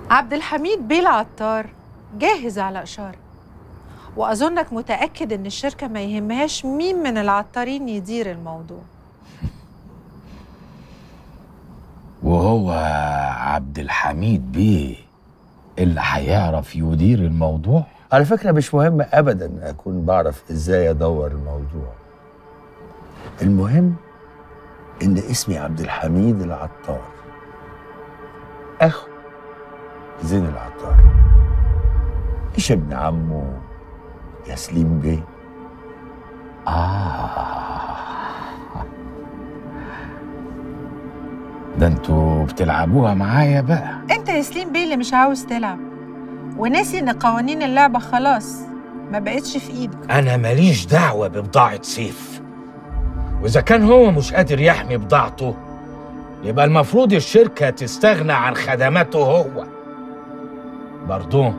عبد الحميد بيه العطار جاهز على إشارة وأظنك متأكد إن الشركة ما يهمهاش مين من العطارين يدير الموضوع وهو عبد الحميد بيه اللي هيعرف يدير الموضوع على فكرة مش مهم أبدا أكون بعرف إزاي أدور الموضوع المهم إن اسمي عبد الحميد العطار أخو زين العطار مش ابن عمه ياسليم بيه آه ده انتوا بتلعبوها معايا بقى أنت يا سليم بيه اللي مش عاوز تلعب وناسي إن قوانين اللعبة خلاص ما بقتش في إيدك أنا ماليش دعوة ببضاعة سيف وإذا كان هو مش قادر يحمي بضاعته يبقى المفروض الشركة تستغنى عن خدماته هو برضو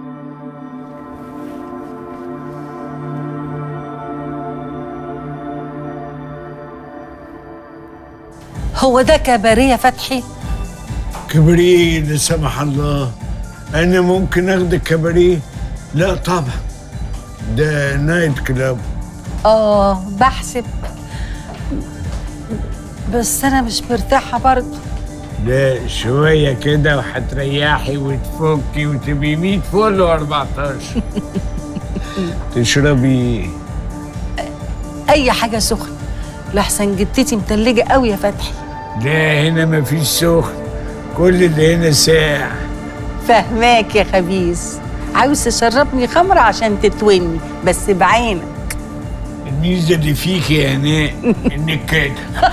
هو ده كباريه فتحي كباريه لا سمح الله انا ممكن اخدك كباريه لا طبعا ده نايت كلاب اه بحسب بس انا مش مرتاحه برضه لا شوية كده وهتريحي وتفكي وتبقي 100 فل و14 تشربي اي حاجه سخنه لحسن جدتي متلجه قوي يا فتحي لا هنا مفيش سخن كل اللي هنا ساقع فهماك يا خبيث عاوز تشربني خمره عشان تتوني بس بعينك الميزة اللي فيك يا هناء انك كده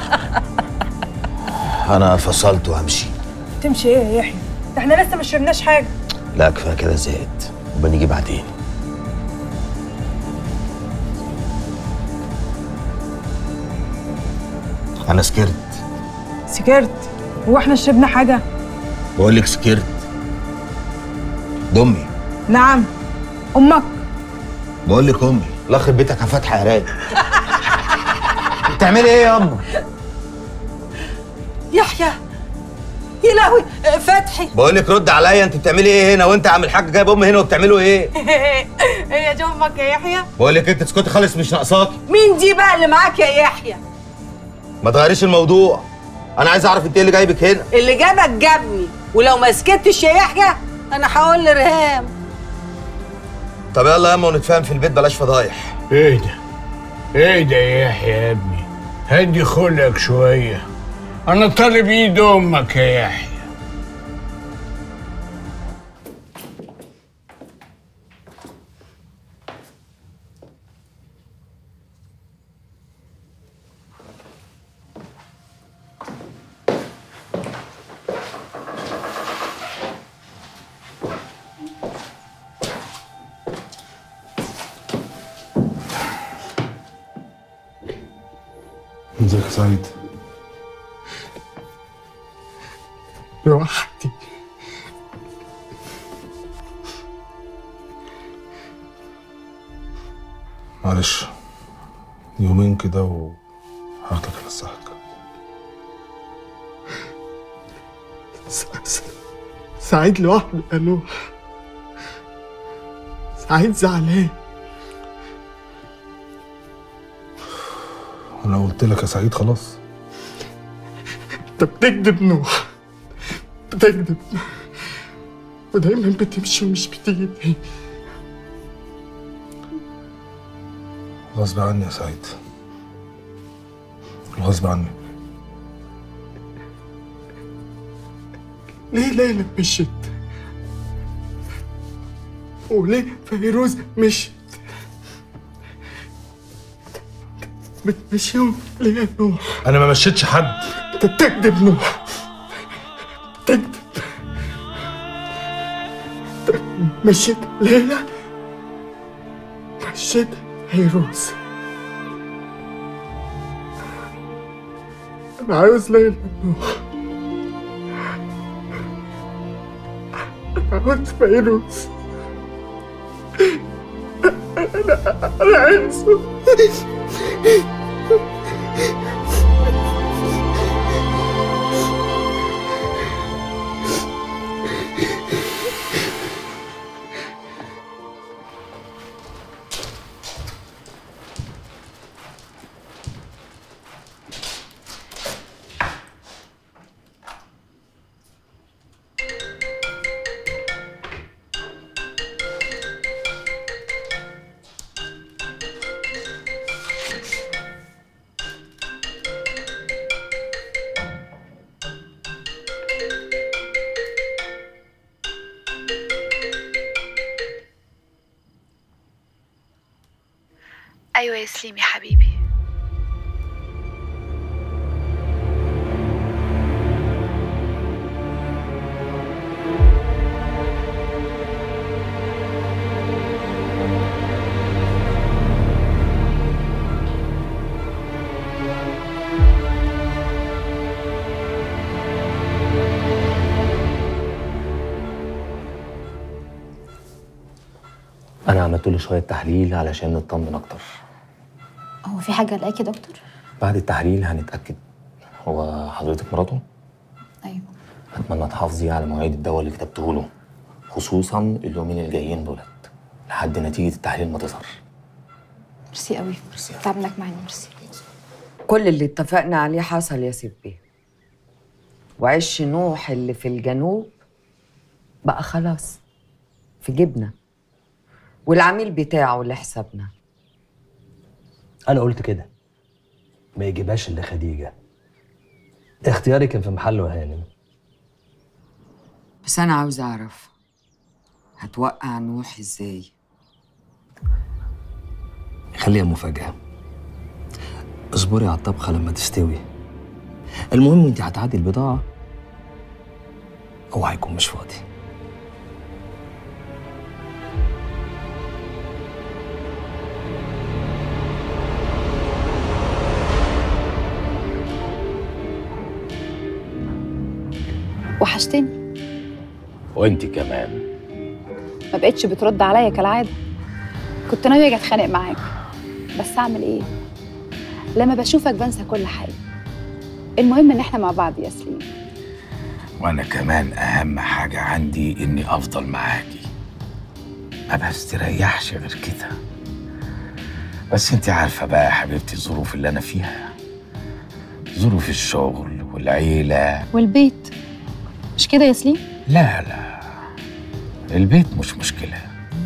أنا فصلت وهمشي تمشي ايه يا يحيى ده احنا لسه ما شربناش حاجه لا كفاية كده زهقت وبنيجي بعدين أنا سكرت سكرت هو احنا شربنا حاجه بقول لك سكرت دمي نعم امك بقول لك أمي الله يخرب بيتك يا فتحي يا رايق بتعملي إيه يا أما؟ يحيى يا لهوي فتحي بقول لك رد عليا أنت بتعملي إيه هنا وأنت عامل حاجة جايب أمي هنا وبتعملوا إيه؟ هي دي امك يا يحيى بقول لك أنت اسكتي خالص مش ناقصاكي مين دي بقى اللي معاك يا يحيى ما تغيريش الموضوع أنا عايز أعرف أنت إيه اللي جايبك هنا اللي جابك جابني ولو ما سكتش يا يحيى انا هقول لرهام طب يلا يا أما ونتفاهم في البيت بلاش فضايح ايه ده ايه ده يا يحيى يا ابني هدي خلقك شوية انا طالب ايد امك يا يحيى ازيك يا سعيد لوحدي معلش يومين كده وهاخدك افسحك س- س- سعيد لوحده يا نوح سعيد زعلان انا قلت لك يا سعيد خلاص انت بتكذب نوح بتكذب ودايما بتمشي ومش بتيجي تاني غصب عني يا سعيد غصب عني ليه ليلى مشيت وليه فيروز مشيت بتمشيهم ليه يا نوح انا ما مشيتش حد انت بتكذب نوح بتكذب انت مشيت ليلى مشيت فيروز انا عاوز ليلى يا نوح انا عاوز فيروز انا انا عايزه أيوة يا سليم يا حبيبي انا عملت له شويه تحليل علشان نطمن اكتر هو في حاجة قلقاكي يا دكتور؟ بعد التحليل هنتاكد هو حضرتك مراته أيوة اتمنى تحافظي على مواعيد الدواء اللي كتبته له خصوصا اليومين الجايين دولت لحد نتيجه التحليل ما تظهر ميرسي قوي تعبناك معانا ميرسي كل اللي اتفقنا عليه حصل يا سيدي وعش نوح اللي في الجنوب بقى خلاص في جبنا والعميل بتاعه لحسابنا انا قلت كده ما يجيبهاش الا خديجه اختياري كان في محله يا هانم بس انا عاوز اعرف هتوقع نوح ازاي خليها مفاجاه اصبري على الطبخه لما تستوي المهم انت هتعدي البضاعه هو هيكون مش فاضي وحشتني وانت كمان ما بقتش بترد عليا كالعادة كنت ناوية أجي أتخانق معاك بس أعمل إيه؟ لما بشوفك بنسى كل حاجة المهم إن إحنا مع بعض يا سليم وانا كمان اهم حاجة عندي اني افضل معاكي ما بستريحش غير كده بس انت عارفة بقى يا حبيبتي الظروف اللي انا فيها ظروف الشغل والعيلة والبيت مش كده يا سليم؟ لا لا البيت مش مشكلة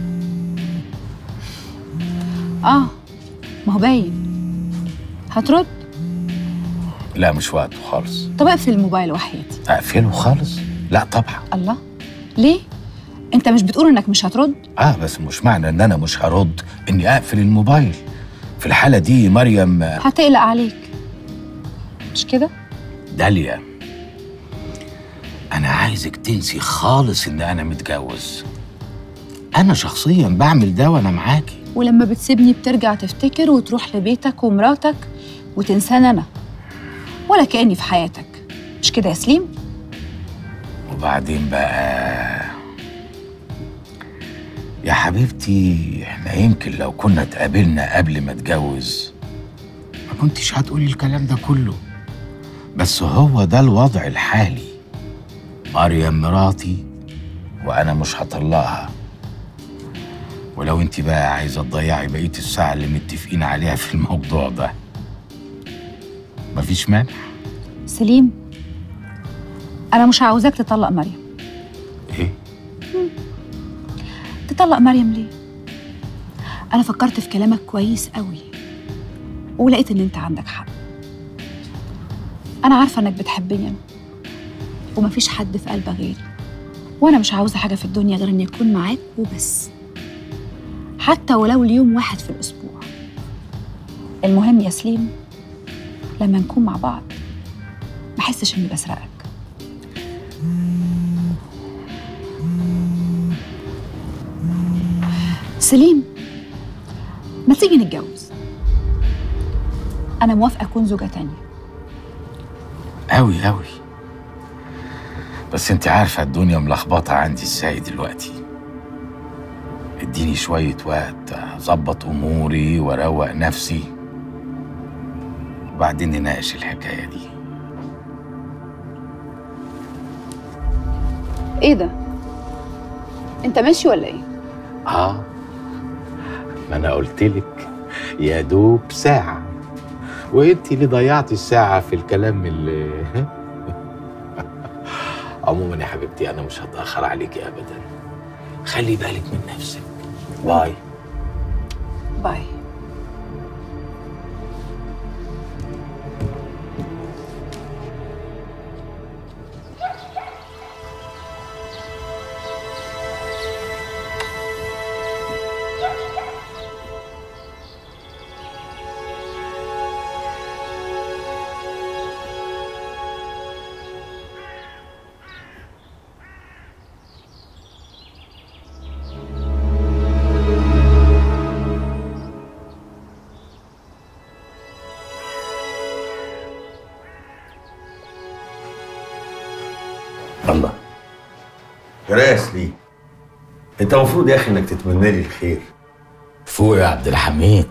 آه ما هو باين هترد؟ لا مش وقته خالص طب اقفل الموبايل وحياتي اقفله خالص لا طبعا الله ليه؟ أنت مش بتقول إنك مش هترد؟ اه بس مش معنى ان انا مش هرد اني اقفل الموبايل في الحالة دي مريم هتقلق عليك مش كده؟ داليا انا عايزك تنسي خالص ان انا متجوز انا شخصيا بعمل ده وانا معاكي ولما بتسيبني بترجع تفتكر وتروح لبيتك ومراتك وتنساني أنا ولا كأني في حياتك مش كده يا سليم؟ وبعدين بقى يا حبيبتي احنا يمكن لو كنا اتقابلنا قبل ما اتجوز ما كنتش هتقولي الكلام ده كله بس هو ده الوضع الحالي مريم مراتي وانا مش هطلقها ولو انت بقى عايزه تضيعي بقيه الساعه اللي متفقين عليها في الموضوع ده مفيش مانع سليم أنا مش عاوزاك تطلق مريم ايه تطلق مريم ليه؟ أنا فكرت في كلامك كويس قوي ولقيت إن أنت عندك حق أنا عارفة إنك بتحبني أنا ومفيش حد في قلبك غيري وأنا مش عاوزة حاجة في الدنيا غير إني أكون معاك وبس حتى ولو اليوم واحد في الأسبوع المهم يا سليم لما نكون مع بعض ما احسش اني بسرقك سليم ما تيجي نتجوز انا موافقه اكون زوجه تانية أوي أوي بس انت عارفة الدنيا ملخبطة عندي ازاي دلوقتي اديني شوية وقت اظبط اموري واروق نفسي وبعدين نناقش الحكاية دي ايه ده انت ماشي ولا ايه اه ما انا قلتلك يا دوب ساعة وانت اللي ضيعتي الساعة في الكلام اللي عموما يا حبيبتي انا مش هتأخر عليكي ابدا خلي بالك من نفسك باي باي راس ليه انت المفروض يا اخي انك تتمنى لي الخير فوق يا عبد الحميد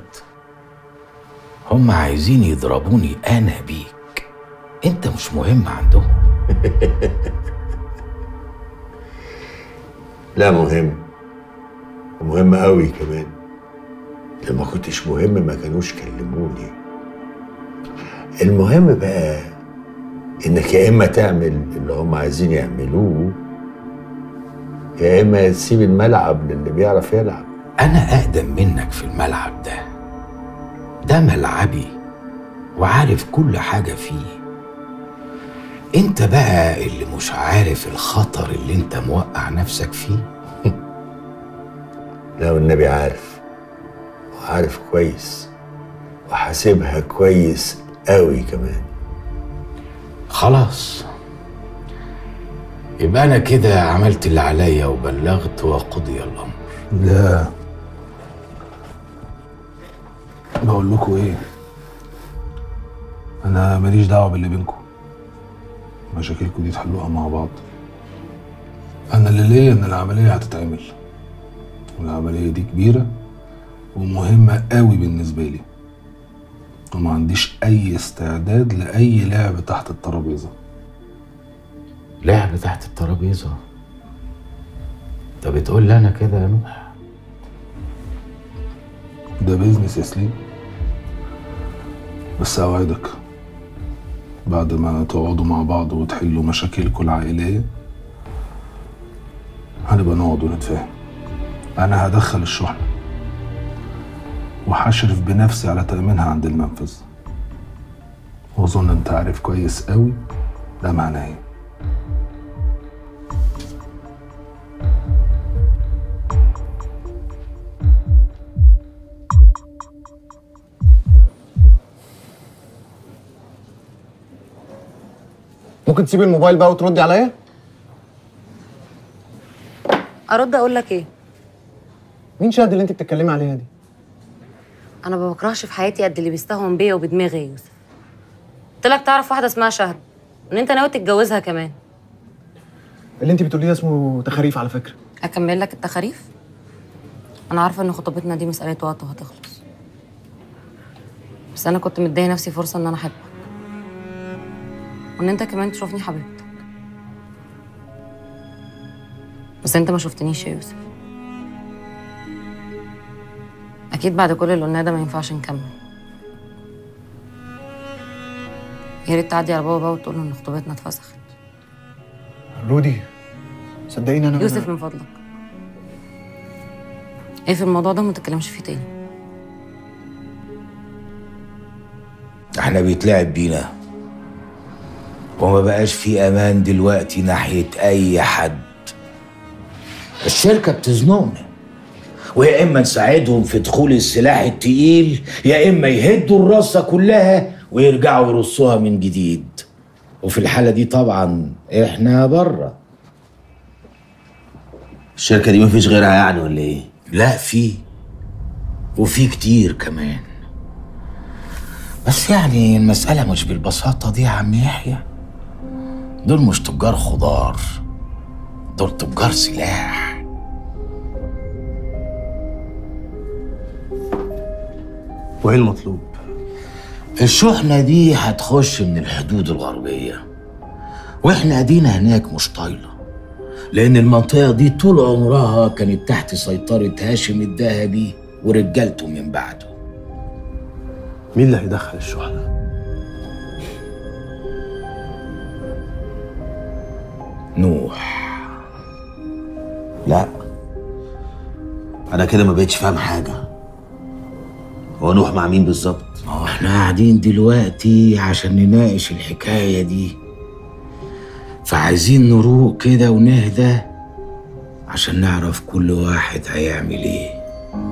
هم عايزين يضربوني انا بيك انت مش مهم عندهم لا مهم ومهم قوي كمان لما كنتش مهم ما كانوش كلموني المهم بقى انك يا اما تعمل اللي هم عايزين يعملوه يا اما تسيب الملعب للي بيعرف يلعب انا اقدم منك في الملعب ده ده ملعبي وعارف كل حاجة فيه انت بقى اللي مش عارف الخطر اللي انت موقع نفسك فيه لا والنبي عارف وعارف كويس وحاسبها كويس قوي كمان خلاص يبقى انا كده عملت اللي عليا وبلغت وقضي الامر لا بقول لكم ايه انا ماليش دعوه باللي بينكم مشاكلكم دي تحلوها مع بعض انا اللي ليا ان العمليه هتتعمل والعمليه دي كبيره ومهمه قوي بالنسبه لي وما عنديش اي استعداد لاي لعب تحت الترابيزه لعب تحت الترابيزة انت بتقول لي انا كده يا نوح ده بيزنس يا سليم بس اوعدك بعد ما تقعدوا مع بعض وتحلوا مشاكلكم العائلية هنبقى نقعد ونتفاهم انا هدخل الشحنة وهشرف بنفسي على تأمينها عند المنفذ واظن انت عارف كويس قوي ده معناه ايه ممكن تسيبي الموبايل بقى وتردي عليا ارد اقول لك ايه مين شاهد اللي انت بتتكلمي عليها دي انا ما بكرهش في حياتي قد اللي بيستهون بيا وبدماغي يا يوسف قلت لك تعرف واحده اسمها شهد وان انت ناوي تتجوزها كمان اللي انت بتقوليه ده اسمه تخاريف على فكره اكمل لك التخاريف انا عارفه ان خطوبتنا دي مساله وقت وهتخلص بس انا كنت مديه نفسي فرصه ان انا احبك وان انت كمان تشوفني حبيبتك بس انت ما شفتنيش يا يوسف اكيد بعد كل اللي قلناه ده ما ينفعش نكمل يا ريت تعدي على بابا بقى وتقول له ان خطوبتنا اتفسخت رودي صدقيني انا يوسف من فضلك ايه في الموضوع ده وما تتكلمش فيه تاني احنا بيتلعب بينا وما بقاش في امان دلوقتي ناحية اي حد الشركة بتزنقنا ويا اما نساعدهم في دخول السلاح التقيل يا اما يهدوا الرصة كلها ويرجعوا يرصوها من جديد وفي الحالة دي طبعا احنا بره الشركة دي مفيش غيرها يعني ولا ايه؟ لا في وفي كتير كمان بس يعني المسألة مش بالبساطة دي يا عم يحيى دول مش تجار خضار دول تجار سلاح وايه المطلوب؟ الشحنة دي هتخش من الحدود الغربية واحنا ادينا هناك مش طايلة لأن المنطقة دي طول عمرها كانت تحت سيطرة هاشم الذهبي ورجالته من بعده مين اللي هيدخل الشحنة؟ نوح لا انا كده ما بقتش فاهم حاجة هو نوح مع مين بالظبط؟ ما هو احنا قاعدين دلوقتي عشان نناقش الحكاية دي فعايزين نروق كده ونهدى عشان نعرف كل واحد هيعمل ايه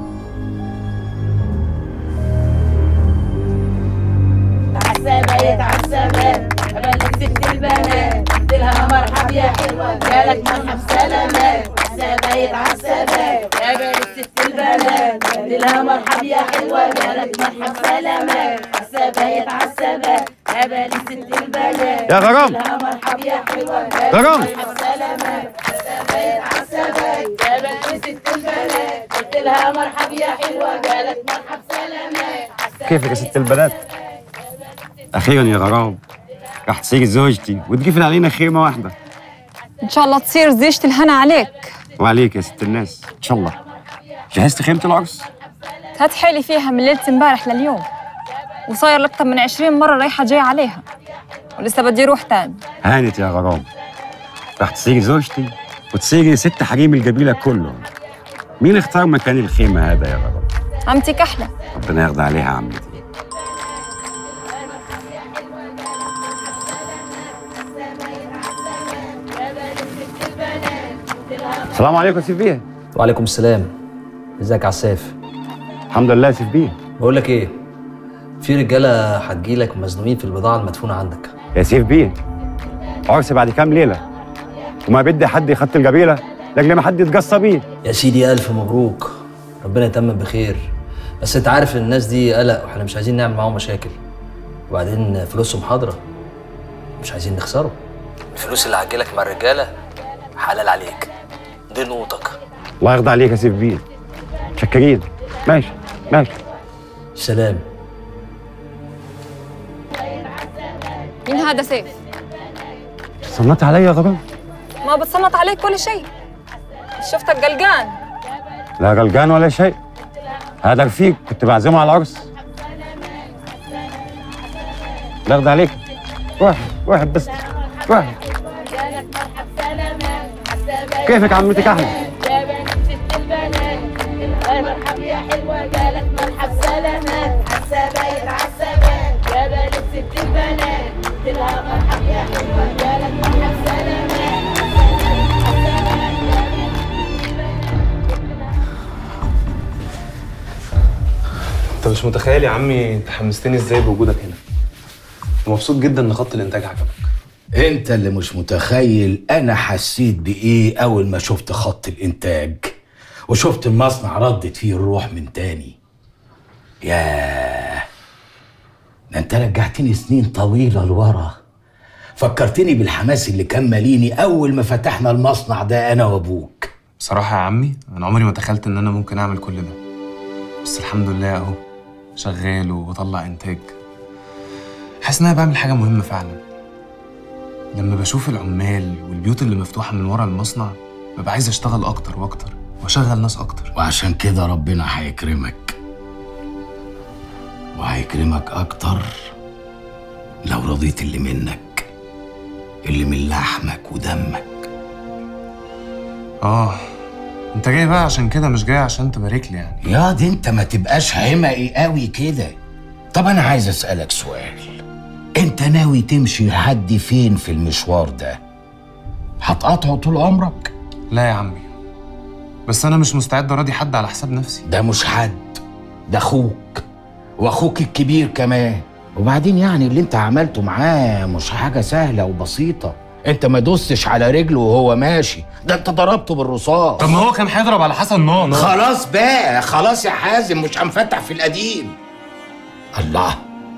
عالثبات عالثبات ابلغ ست البنات قلت لها مرحب يا حلوه جالك مرحب سلامات عالثبات عالثبات ابلغ ست البنات قلت لها مرحب يا حلوه جالك مرحب سلامات عالثبات عالثبات قبل ست البنات يا غرام. لها مرحب يا حلوة غرام. مرحب سلامات سبايت عالسبايت قبل ست البنات قلت لها مرحب يا حلوة قالت مرحب سلامات كيفك يا ست البنات؟ أخيرا يا غرام راح تصير زوجتي وتقفل علينا خيمة واحدة ان شاء الله تصير زيجة الهنا عليك وعليك يا ست الناس إن شاء الله جهزت خيمة العرس؟ هات حيلي فيها من ليلة امبارح لليوم وصاير أكتر من عشرين مرة رايحة جاية عليها ولسه بدي أروح تاني هانت يا غرام راح تصير زوجتي وتصيري ست حريم القبيلة كلهم مين اختار مكان الخيمة هذا يا غرام؟ عمتي كحلة ربنا يرضى عليها عمتي السلام عليكم سيف بيه وعليكم السلام ازيك يا عساف الحمد لله سيف بيه بقول لك ايه في رجاله هتجيلك مزنوقين في البضاعه المدفونه عندك يا سيف بيه عرس بعد كام ليلة وما بدي حد يخط القبيلة لاجل ما حد يتقصى بيه يا سيدي الف مبروك ربنا يتمم بخير بس انت عارف ان الناس دي قلق واحنا مش عايزين نعمل معاهم مشاكل وبعدين فلوسهم حاضره مش عايزين نخسره الفلوس اللي هتجيلك مع الرجاله حلال عليك دي نقطك الله يرضى عليك يا سيف بيه شكرين ماشي ماشي سلام مين هذا سيف؟ صنعت عليا يا غرام ما بتصنت عليك كل شيء شفتك قلقان لا غلقان ولا شيء هذا رفيق كنت بعزمه على العرس لا يرضى عليك واحد واحد بس واحد كيفك عمتك احمد جابت ست البنات مرحب يا حلوة قالت مرحب سلامات عالسبايت عالسبايت جابت ست البنات قلت لها مرحب يا حلوة قالت مرحب سلامات انت مش متخيل يا عمي انت حمستني ازاي بوجودك هنا ومبسوط جدا ان خط الانتاج عجبك انت اللي مش متخيل انا حسيت بايه اول ما شفت خط الانتاج وشفت المصنع ردت فيه الروح من تاني ياه ده انت رجعتني سنين طويله لورا فكرتني بالحماس اللي كان ماليني اول ما فتحنا المصنع ده انا وابوك بصراحه يا عمي انا عمري ما تخيلت ان انا ممكن اعمل كل ده بس الحمد لله اهو شغال وبطلع انتاج حاسس ان انا بعمل حاجه مهمه فعلا لما بشوف العمال والبيوت اللي مفتوحه من ورا المصنع ببقى عايز اشتغل اكتر واكتر واشغل ناس اكتر وعشان كده ربنا هيكرمك وهيكرمك اكتر لو رضيت اللي منك اللي من لحمك ودمك اه انت جاي بقى عشان كده مش جاي عشان تبارك لي يعني يا دي انت ما تبقاش حمقي قوي كده طب انا عايز اسالك سؤال انت ناوي تمشي لحد فين في المشوار ده هتقاطعه طول عمرك لا يا عمي بس انا مش مستعد اراضي حد على حساب نفسي ده مش حد ده اخوك واخوك الكبير كمان وبعدين يعني اللي انت عملته معاه مش حاجه سهله وبسيطه انت ما دوستش على رجله وهو ماشي ده انت ضربته بالرصاص طب ما هو كان هيضرب على حسن نار خلاص بقى خلاص يا حازم مش هنفتح في القديم الله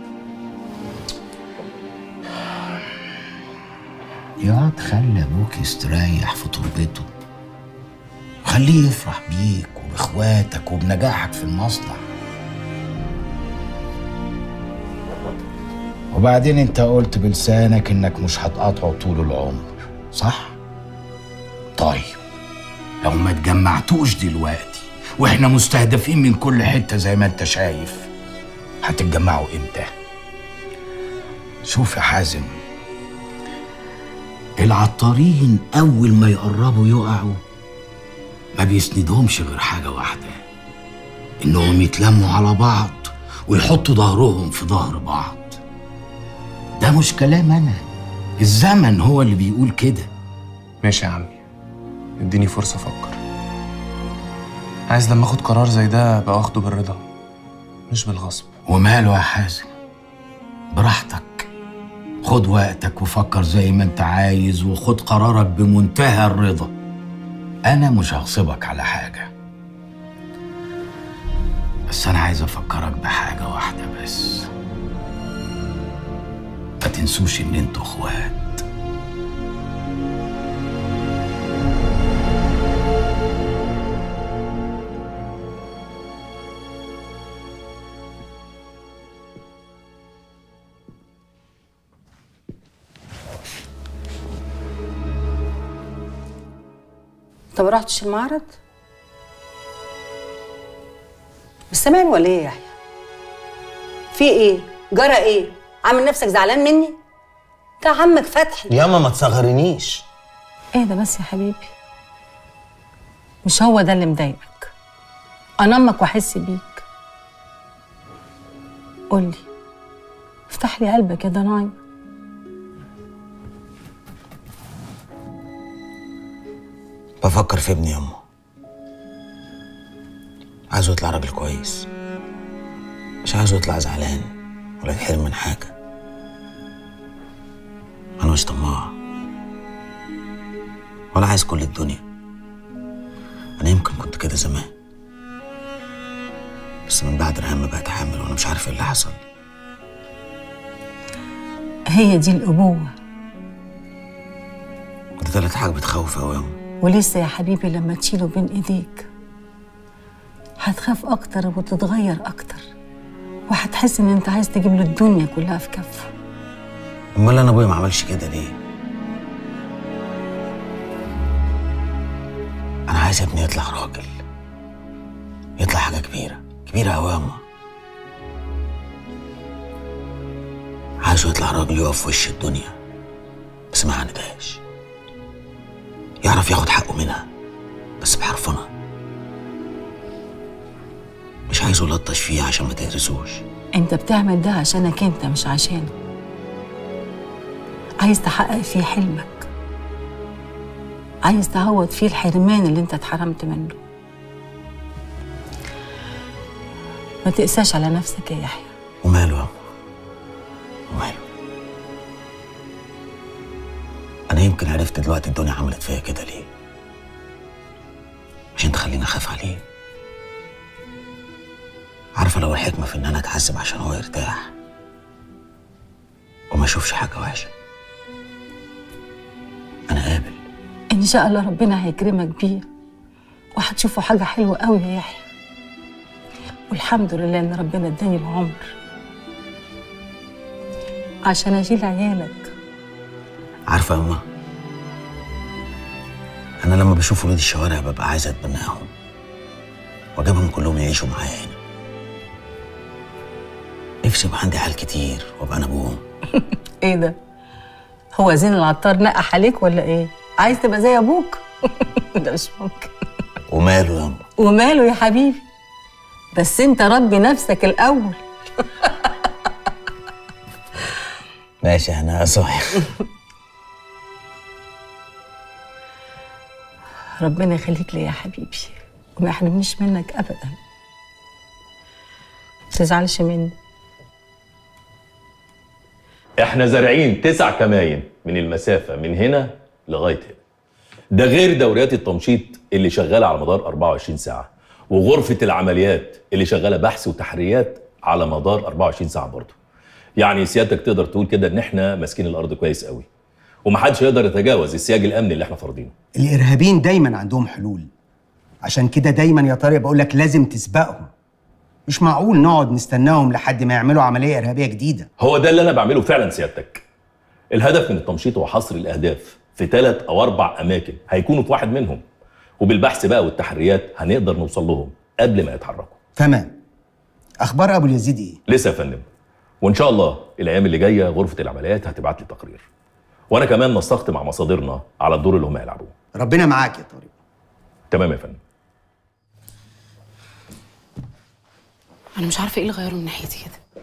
يا خلي ابوك يستريح في تربته خليه يفرح بيك وباخواتك وبنجاحك في المصنع وبعدين انت قلت بلسانك انك مش هتقاطعه طول العمر صح طيب لو ما اتجمعتوش دلوقتي واحنا مستهدفين من كل حته زي ما انت شايف هتتجمعوا امتى شوف يا حازم العطارين اول ما يقربوا يقعوا ما بيسندهمش غير حاجه واحده انهم يتلموا على بعض ويحطوا ظهرهم في ظهر بعض ده مش كلام انا الزمن هو اللي بيقول كده ماشي يا عمي اديني فرصه افكر عايز لما اخد قرار زي ده ابقى اخده بالرضا مش بالغصب وماله يا حازم براحتك خد وقتك وفكر زي ما انت عايز وخد قرارك بمنتهى الرضا انا مش هغصبك على حاجه بس انا عايز افكرك بحاجه واحده بس تنسوش ان انتوا اخوات انت ما رحتش المعرض مش سامعني ولا ايه يا يحيى في ايه جرى ايه عامل نفسك زعلان مني ده عمك فتحي ياما ما تصغرنيش ايه ده بس يا حبيبي مش هو ده اللي مضايقك انا امك واحس بيك قولي افتح لي قلبك يا ضنايا بفكر في ابني ياما عايزه يطلع راجل كويس مش عايزه يطلع زعلان ولا يتحرم من حاجة أنا مش طماع ولا عايز كل الدنيا أنا يمكن كنت كده زمان بس من بعد رهام بقيت حامل وأنا مش عارف إيه اللي حصل هي دي الابوه ده تلات حاجة بتخوف أوي ياما ولسه يا حبيبي لما تشيله بين ايديك هتخاف اكتر وتتغير اكتر وهتحس ان انت عايز تجيب له الدنيا كلها في كفه أمال أنا أبويا ما عملش كده ليه؟ أنا عايز ابني يطلع راجل يطلع حاجة كبيرة كبيرة أوي ياما عايزه يطلع راجل يقف في وش الدنيا بس ما عندهاش يعرف ياخد حقه منها بس بحرفنة مش عايزه يلطش فيه عشان ما تهرسوش انت بتعمل ده عشانك انت مش عشانه عايز تحقق فيه حلمك عايز تعوض فيه الحرمان اللي انت اتحرمت منه ما تقساش على نفسك يا يحيى وماله ياما وماله أنا يمكن عرفت دلوقتي الدنيا عملت فيا كده ليه عشان تخليني أخاف عليه عارفة لو الحكمة في إن أنا أتعذب عشان هو يرتاح وما أشوفش حاجة وحشة أنا قابل ان شاء الله ربنا هيكرمك بيه وهتشوفوا حاجه حلوه قوي يا يحيى والحمد لله ان ربنا اداني العمر عشان اشيل عيالك عارفة يا أما أنا لما بشوف ولاد الشوارع ببقى عايز أتبناهم وأجيبهم كلهم يعيشوا معايا هنا نفسي يبقى عندي عيال كتير وأبقى أنا أبوهم ايه ده هو زين العطار نقح عليك ولا ايه عايز تبقى زي ابوك ده مش ممكن وماله يا أما وماله يا حبيبي بس انت ربي نفسك الاول ماشي أنا صايع ربنا يخليك لي يا حبيبي وما يحرمنيش منك ابدا ما تزعلش مني احنا زارعين تسع كماين من المسافة من هنا لغاية هنا ده غير دوريات التنشيط اللي شغالة على مدار 24 ساعة وغرفة العمليات اللي شغالة بحث وتحريات على مدار 24 ساعة برضه يعني سيادتك تقدر تقول كده ان احنا ماسكين الارض كويس قوي ومحدش يقدر يتجاوز السياج الامني اللي احنا فارضينه الارهابيين دايما عندهم حلول عشان كده دايما يا طارق بقول لك لازم تسبقهم مش معقول نقعد نستناهم لحد ما يعملوا عمليه ارهابيه جديده هو ده اللي انا بعمله فعلا سيادتك الهدف من التنشيط هو حصر الاهداف في ثلاث او اربع اماكن هيكونوا في واحد منهم وبالبحث بقى والتحريات هنقدر نوصل لهم قبل ما يتحركوا تمام اخبار ابو اليزيد ايه لسه يا فندم وان شاء الله الايام اللي جايه غرفه العمليات هتبعت لي تقرير وانا كمان نسقت مع مصادرنا على الدور اللي هم هيلعبوه ربنا معاك يا طارق تمام يا فندم انا مش عارفه ايه اللي غيره من ناحيتي كده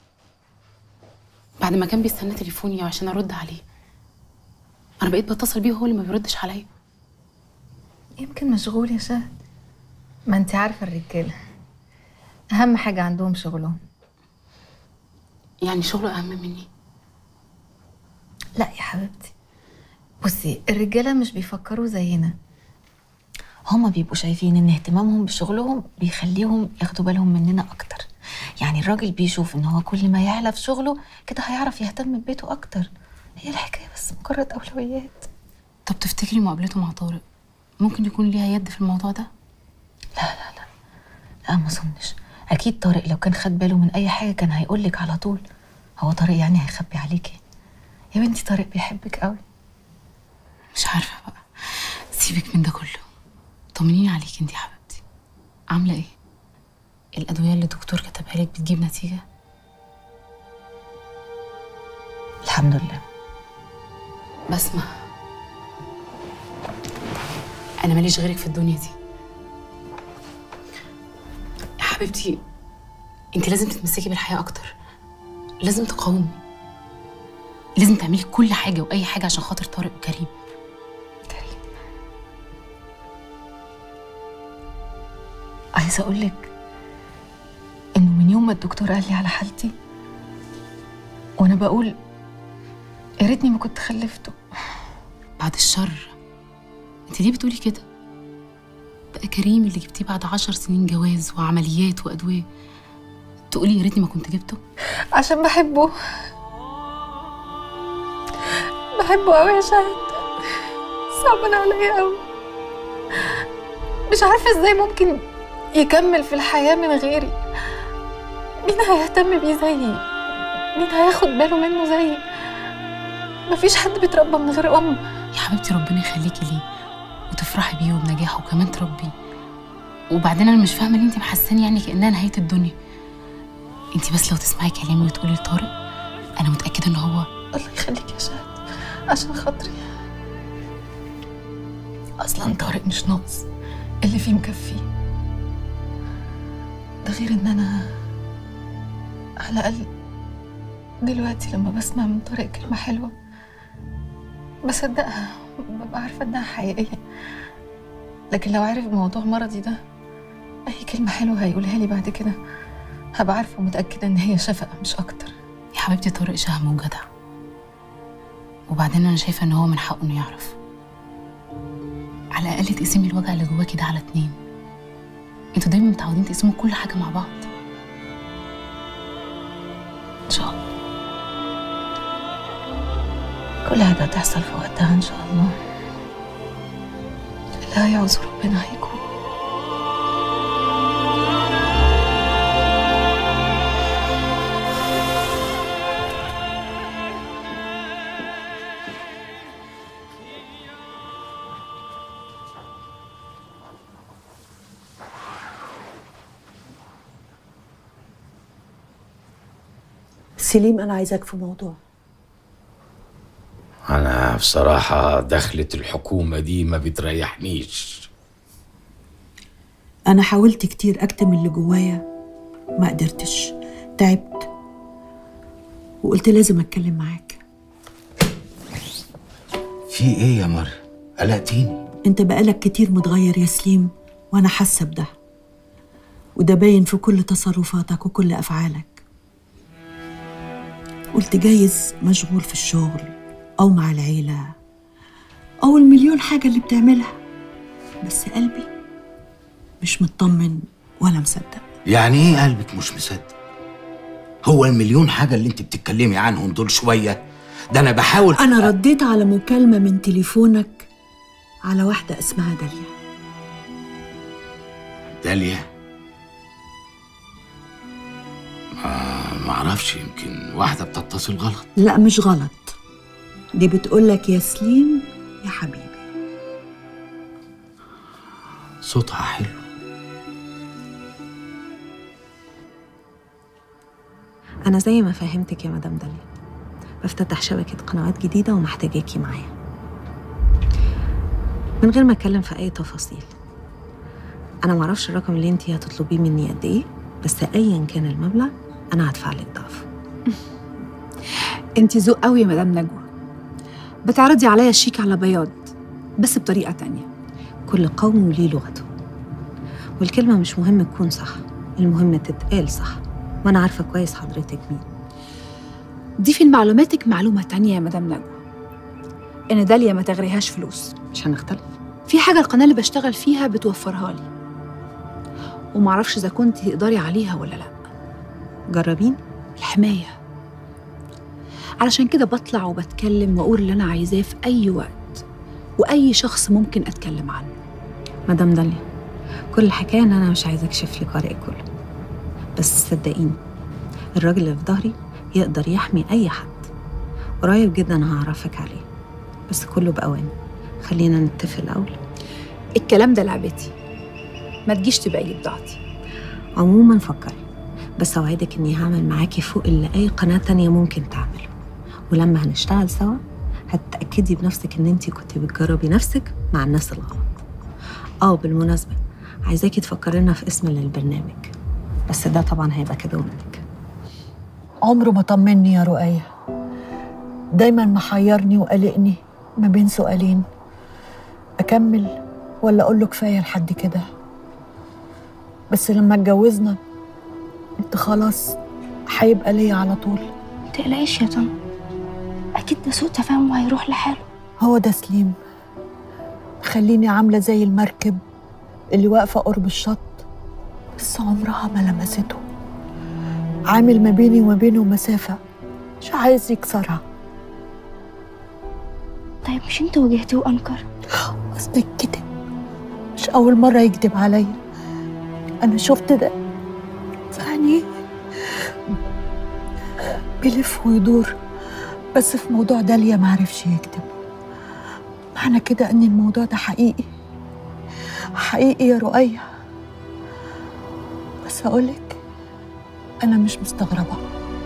بعد ما كان بيستنى تليفوني عشان ارد عليه انا بقيت بتصل بيه وهو اللي ما بيردش عليا يمكن مشغول يا شهد ما انت عارفه الرجاله اهم حاجه عندهم شغلهم يعني شغله اهم مني لا يا حبيبتي بصي الرجاله مش بيفكروا زينا هما بيبقوا شايفين ان اهتمامهم بشغلهم بيخليهم ياخدوا بالهم مننا اكتر يعني الراجل بيشوف ان هو كل ما يعلى في شغله كده هيعرف يهتم ببيته اكتر هي الحكايه بس مجرد اولويات طب تفتكري مقابلته مع طارق ممكن يكون ليها يد في الموضوع ده لا ما اظنش اكيد طارق لو كان خد باله من اي حاجه كان هيقولك على طول هو طارق يعني هيخبي عليكي يا بنتي طارق بيحبك قوي مش عارفه بقى سيبك من ده كله طمنيني عليك انت يا حبيبتي عامله ايه الادويه اللي الدكتور كتبها لك بتجيب نتيجه الحمد لله بسمة انا ماليش غيرك في الدنيا دي يا حبيبتي انت لازم تتمسكي بالحياه اكتر لازم تقاومي لازم تعملي كل حاجه واي حاجه عشان خاطر طارق وكريم عايزه اقولك انه من يوم ما الدكتور قال لي على حالتي وانا بقول يا ريتني ما كنت خلفته بعد الشر انت ليه بتقولي كده بقى كريم اللي جبتيه بعد عشر سنين جواز وعمليات وادويه تقولي يا ريتني ما كنت جبته عشان بحبه بحبه قوي يا شهد صعبان عليا قوي مش عارفه ازاي ممكن يكمل في الحياه من غيري مين هيهتم بيه زيي مين هياخد باله منه زيي مفيش حد بيتربى من غير ام يا حبيبتي ربنا يخليكي ليه وتفرحي بيه وبنجاحه وكمان تربيه وبعدين انا مش فاهمه ليه انت محساني يعني كانها نهايه الدنيا انت بس لو تسمعي كلامي وتقولي لطارق انا متاكده ان هو الله يخليك يا شهد عشان خاطري اصلا طارق مش ناقص اللي فيه مكفيه ده غير ان انا على الاقل دلوقتي لما بسمع من طارق كلمه حلوه بصدقها ببقى عارفه انها حقيقيه لكن لو عارف موضوع مرضي ده اي كلمه حلوه هيقولها لي بعد كده هبقى عارفه ومتاكده ان هي شفقه مش اكتر يا حبيبتي طارق شهم وجدع وبعدين انا شايفه ان هو من حقه انه يعرف على الاقل تقسمي الوجع اللي جواكي ده على اتنين انتوا دايما متعودين تقسموا كل حاجه مع بعض ان شاء الله كل حاجه هتحصل في وقتها ان شاء الله اللي هيعوز ربنا هيكون سليم أنا عايزاك في موضوع أنا بصراحة دخلة الحكومة دي ما بتريحنيش أنا حاولت كتير أكتم اللي جوايا ما قدرتش تعبت وقلت لازم أتكلم معاك في ايه يا مر قلقتيني أنت بقالك كتير متغير يا سليم وأنا حاسة بده وده باين في كل تصرفاتك وكل أفعالك قلت جايز مشغول في الشغل أو مع العيلة أو المليون حاجة اللي بتعملها بس قلبي مش مطمن ولا مصدق يعني ايه قلبك مش مصدق هو المليون حاجة اللي انت بتتكلمي عنهم دول شوية ده انا بحاول أنا رديت على مكالمة من تليفونك على واحدة اسمها داليا داليا ما معرفش يمكن واحدة بتتصل غلط لا مش غلط دي بتقولك يا سليم يا حبيبي صوتها حلو أنا زي ما فهمتك يا مدام داليا بفتتح شبكة قنوات جديدة ومحتاجاكي معايا من غير ما أتكلم في أي تفاصيل أنا معرفش الرقم اللي انتي هتطلبيه مني قد إيه بس أيا كان المبلغ أنا هدفع لك ضعف انت ذوق قوي يا مدام نجوى بتعرضي عليا الشيك على بياض بس بطريقة تانية كل قوم وليه لغته والكلمة مش مهم تكون صح المهم تتقال صح وأنا عارفة كويس حضرتك مين ضيفي لمعلوماتك معلومة تانية يا مدام نجوى إن داليا ما تغريهاش فلوس مش هنختلف في حاجة القناة اللي بشتغل فيها بتوفرها لي ومعرفش إذا كنت تقدري عليها ولا لأ جربين الحماية علشان كده بطلع وبتكلم وأقول اللي أنا عايزاه في أي وقت وأي شخص ممكن أتكلم عنه مدام داليا كل الحكاية إن أنا مش عايزة أكشف لك ورقي كله بس صدقيني الراجل اللي في ظهري يقدر يحمي أي حد قريب جدا هعرفك عليه بس كله بأوان خلينا نتفق الأول الكلام ده لعبتي ما تجيش تبقى لي بضاعتي عموما فكري بس أوعدك إني هعمل معاكي فوق اللي أي قناة تانية ممكن تعمله ولما هنشتغل سوا هتتأكدي بنفسك إن أنتي كنتي بتجربي نفسك مع الناس الغلط اه بالمناسبة عايزاكي تفكري لنا في اسم للبرنامج بس ده طبعا هيبقى كده منك عمره ما طمني يا رؤية دايما محيرني وقلقني ما بين سؤالين أكمل ولا أقول له كفاية لحد كده بس لما اتجوزنا قلت خلاص هيبقى ليا على طول متقلقيش يا طن أكيد ده سوء تفاهم وهيروح لحاله هو ده سليم خليني عاملة زي المركب اللي واقفة قرب الشط بس عمرها ما لمسته عامل ما بيني وما بينه مسافة مش عايز يكسرها طيب مش انت واجهتيه وأنكر قصدك كده مش أول مرة يكذب عليا أنا شفت ده في عينيه بيلف ويدور بس في موضوع داليا معرفش يكذب معنى كده إن الموضوع ده حقيقي حقيقي يا رؤية بس أقولك أنا مش مستغربة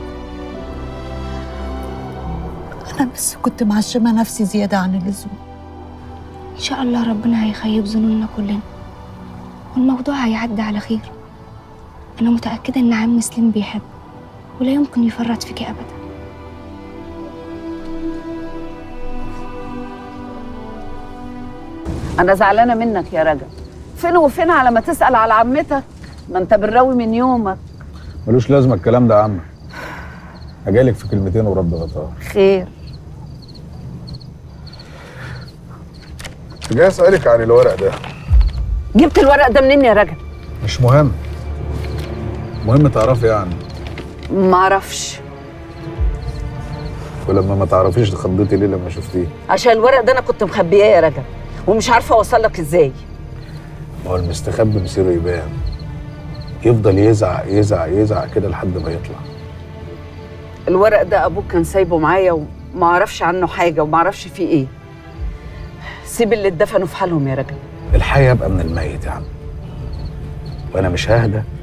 أنا بس كنت معشمة نفسي زيادة عن اللزوم إن شاء الله ربنا هيخيب ظنوننا كلنا والموضوع هيعدي على خير أنا متأكدة إن عم سليم بيحب ولا يمكن يفرط فيكي أبدا انا زعلانه منك يا رجب فين وفين على ما تسال على عمتك ما انت بالراوي من يومك ملوش لازمه الكلام ده يا عم هجالك في كلمتين ورب غطاء خير جاي اسالك عن الورق ده جبت الورق ده منين يا رجب مش مهم مهم تعرفي يعني ما اعرفش ولما ما تعرفيش اتخضيتي ليه لما شفتيه عشان الورق ده انا كنت مخبياه يا رجب ومش عارفه اوصل لك ازاي ما هو المستخبي مصيره يبان يفضل يزعق يزعق يزعق كده لحد ما يطلع الورق ده ابوك كان سايبه معايا وما اعرفش عنه حاجه وما اعرفش فيه ايه سيب اللي اتدفنوا في حالهم يا رجب الحي يبقى من الميت يا عم وانا مش ههدى